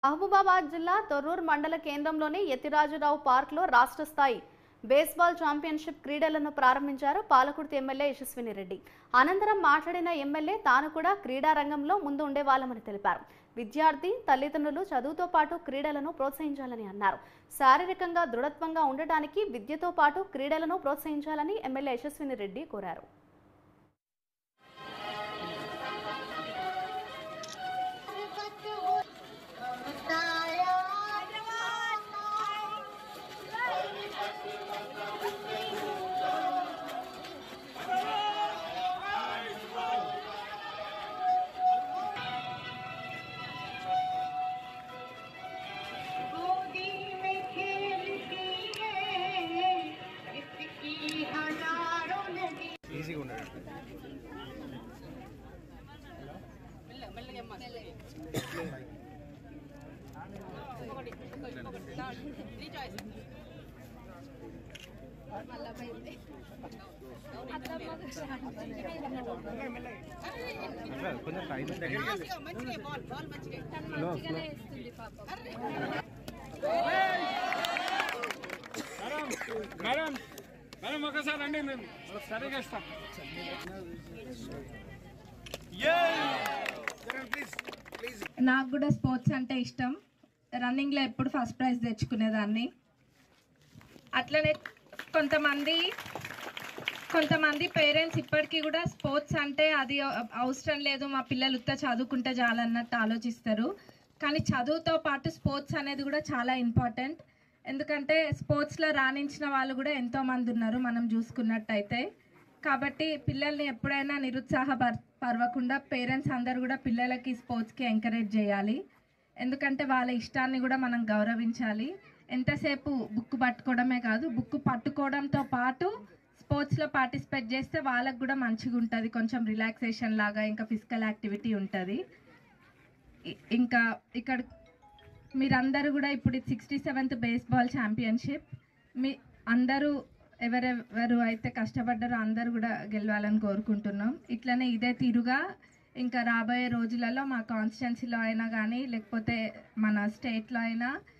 మహబూబాబాద్ జిల్లా తొర్రూరు మండల కేంద్రంలోని యతిరాజురావు పార్క్లో రాష్ట్ర స్థాయి బేస్బాల్ ఛాంపియన్షిప్ క్రీడలను ప్రారంభించారు పాలకుర్తి ఎమ్మెల్యే యశస్విని రెడ్డి అనంతరం మాట్లాడిన ఎమ్మెల్యే తాను కూడా క్రీడా రంగంలో ముందు ఉండేవాళ్ళమని తెలిపారు విద్యార్థి తల్లిదండ్రులు చదువుతో పాటు క్రీడలను ప్రోత్సహించాలని అన్నారు శారీరకంగా దృఢత్వంగా ఉండటానికి విద్యతో పాటు క్రీడలను ప్రోత్సహించాలని ఎమ్మెల్యే యశస్విని రెడ్డి కోరారు गोदी में खेलती है इसकी हजारों नदी ఈజీగా ఉండదు అట్లా కొంచెం టైం దగ్గర స్లో స్లో మేడం మేడం ఒకసారి రండి నేను సరిగా ఇస్తాం నాకు కూడా స్పోర్ట్స్ అంటే ఇష్టం రన్నింగ్లో ఎప్పుడు ఫస్ట్ ప్రైజ్ తెచ్చుకునేదాన్ని అట్లనే కొంతమంది కొంతమంది పేరెంట్స్ ఇప్పటికీ కూడా స్పోర్ట్స్ అంటే అది అవసరం లేదు మా పిల్లలు ఉత్త చదువుకుంటే చాలన్నట్టు ఆలోచిస్తారు కానీ చదువుతో పాటు స్పోర్ట్స్ అనేది కూడా చాలా ఇంపార్టెంట్ ఎందుకంటే స్పోర్ట్స్లో రాణించిన వాళ్ళు కూడా ఎంతో మంది ఉన్నారు మనం చూసుకున్నట్టయితే కాబట్టి పిల్లల్ని ఎప్పుడైనా నిరుత్సాహ పరవకుండా పేరెంట్స్ అందరు కూడా పిల్లలకి స్పోర్ట్స్కి ఎంకరేజ్ చేయాలి ఎందుకంటే వాళ్ళ ఇష్టాన్ని కూడా మనం గౌరవించాలి ఎంతసేపు బుక్ పట్టుకోవడమే కాదు బుక్ పట్టుకోవడంతో పాటు స్పోర్ట్స్లో పార్టిసిపేట్ చేస్తే వాళ్ళకు కూడా మంచిగా ఉంటుంది కొంచెం రిలాక్సేషన్ లాగా ఇంకా ఫిజికల్ యాక్టివిటీ ఉంటుంది ఇ- ఇంకా ఇక్కడ మీరందరూ కూడా ఇప్పుడు సిక్స్టీ సెవెంత్ బేస్బాల్ ఛాంపియన్షిప్ మీ అందరూ ఎవరెవరు అయితే కష్టపడ్డారో అందరూ కూడా గెలవాలని కోరుకుంటున్నాం ఇట్లనే ఇదే తీరుగా ఇంకా రాబోయే రోజులలో మా కాన్స్టిట్యున్సీలో అయినా కానీ లేకపోతే మన స్టేట్లో అయినా